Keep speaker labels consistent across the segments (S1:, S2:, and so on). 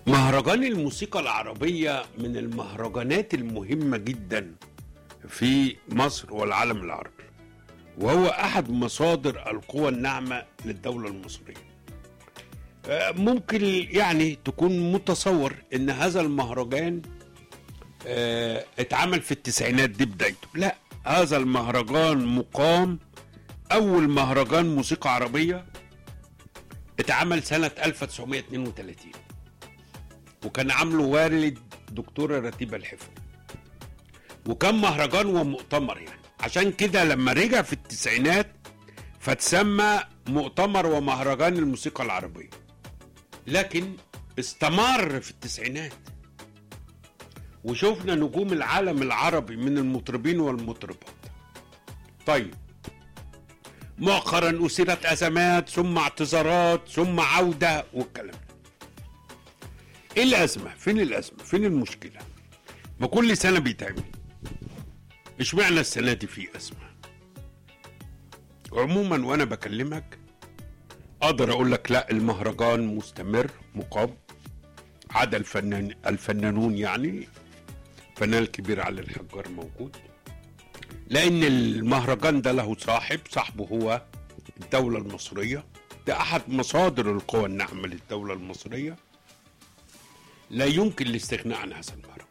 S1: مهرجان الموسيقى العربية من المهرجانات المهمة جدا في مصر والعالم العربي وهو أحد مصادر القوى الناعمة للدولة المصرية آه، ممكن يعني تكون متصور ان هذا المهرجان آه، اتعمل في التسعينات دي بدايته لا هذا المهرجان مقام اول مهرجان موسيقى عربية اتعمل سنة 1932 وكان عامله والد دكتورة رتيبة الحفني وكان مهرجان ومؤتمر يعني عشان كده لما رجع في التسعينات فتسمى مؤتمر ومهرجان الموسيقى العربية لكن استمر في التسعينات وشوفنا نجوم العالم العربي من المطربين والمطربات طيب مؤخرا أثيرت أزمات ثم اعتذارات ثم عودة والكلام ده ايه الأزمة؟ فين الأزمة؟ فين المشكلة؟ ما كل سنة بيتعمل اشمعنى السنة دي في أزمة؟ عموما وأنا بكلمك اقدر اقول لك لا المهرجان مستمر مقام عدا الفنان الفنانون يعني الفنان الكبير علي الحجار موجود لان المهرجان ده له صاحب صاحبه هو الدولة المصرية ده احد مصادر القوى الناعمة للدولة المصرية لا يمكن الاستغناء عن هذا المهرجان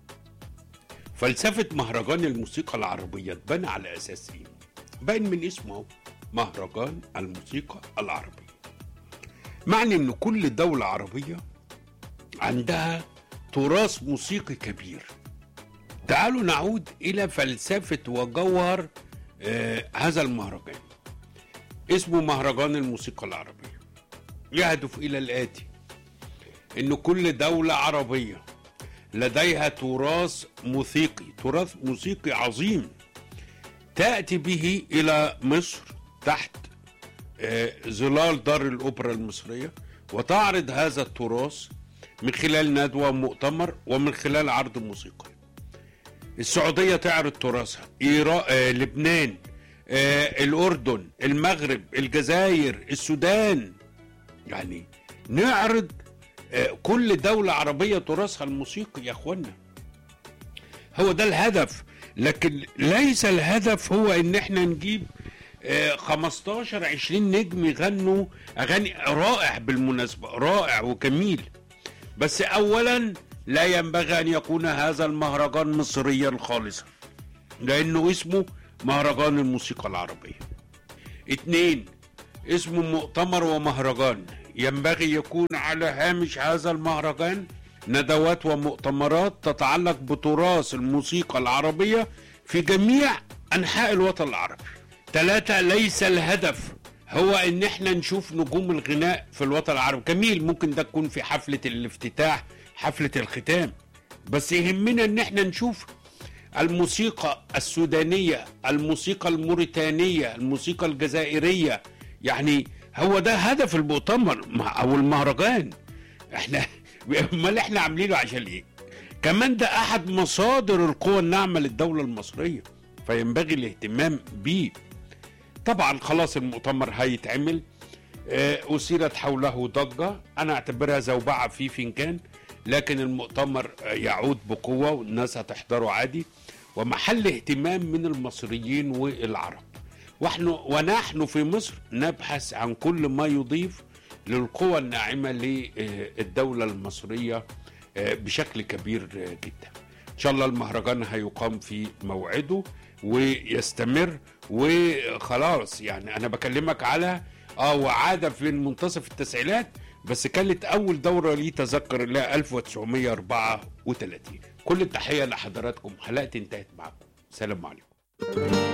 S1: فلسفة مهرجان الموسيقى العربية اتبنى على اساس ايه باين من اسمه اهو مهرجان الموسيقى العربية معنى ان كل دولة عربية عندها تراث موسيقي كبير تعالوا نعود الى فلسفة وجوهر آه هذا المهرجان اسمه مهرجان الموسيقى العربية يهدف الى الاتي ان كل دولة عربية لديها تراث موسيقي تراث موسيقي عظيم تأتي به إلى مصر تحت آه، ظلال دار الأوبرا المصرية وتعرض هذا التراث من خلال ندوة ومؤتمر ومن خلال عرض موسيقي السعودية تعرض تراثها إيرا... آه، لبنان آه، الأردن المغرب الجزائر السودان يعني نعرض آه، كل دولة عربية تراثها الموسيقي يا أخوانا هو ده الهدف لكن ليس الهدف هو ان احنا نجيب آه، 15 20 نجم يغنوا اغاني رائع بالمناسبه رائع وجميل بس اولا لا ينبغي ان يكون هذا المهرجان مصريا خالصا لانه اسمه مهرجان الموسيقى العربيه اتنين اسمه مؤتمر ومهرجان ينبغي يكون على هامش هذا المهرجان ندوات ومؤتمرات تتعلق بتراث الموسيقى العربية في جميع أنحاء الوطن العربي ثلاثة ليس الهدف هو ان احنا نشوف نجوم الغناء في الوطن العربي جميل ممكن ده تكون في حفلة الافتتاح حفلة الختام بس يهمنا ان احنا نشوف الموسيقى السودانية الموسيقى الموريتانية الموسيقى الجزائرية يعني هو ده هدف المؤتمر مع- او المهرجان احنا امال احنا عاملينه عشان ايه كمان ده احد مصادر القوى الناعمة للدولة المصرية فينبغي الاهتمام بيه طبعا خلاص المؤتمر هيتعمل آه، أثيرت حوله ضجة أنا أعتبرها زوبعة في فنجان لكن المؤتمر آه، يعود بقوة والناس هتحضره عادي ومحل اهتمام من المصريين والعرب ونحن, ونحن في مصر نبحث عن كل ما يضيف للقوى الناعمة للدولة المصرية آه، بشكل كبير آه، جدا ان شاء الله المهرجان هيقام في موعده ويستمر وخلاص يعني انا بكلمك على اه وعاد في منتصف التسعينات بس كانت اول دوره لي تذكر لها 1934 كل التحيه لحضراتكم حلقتي انتهت معكم سلام عليكم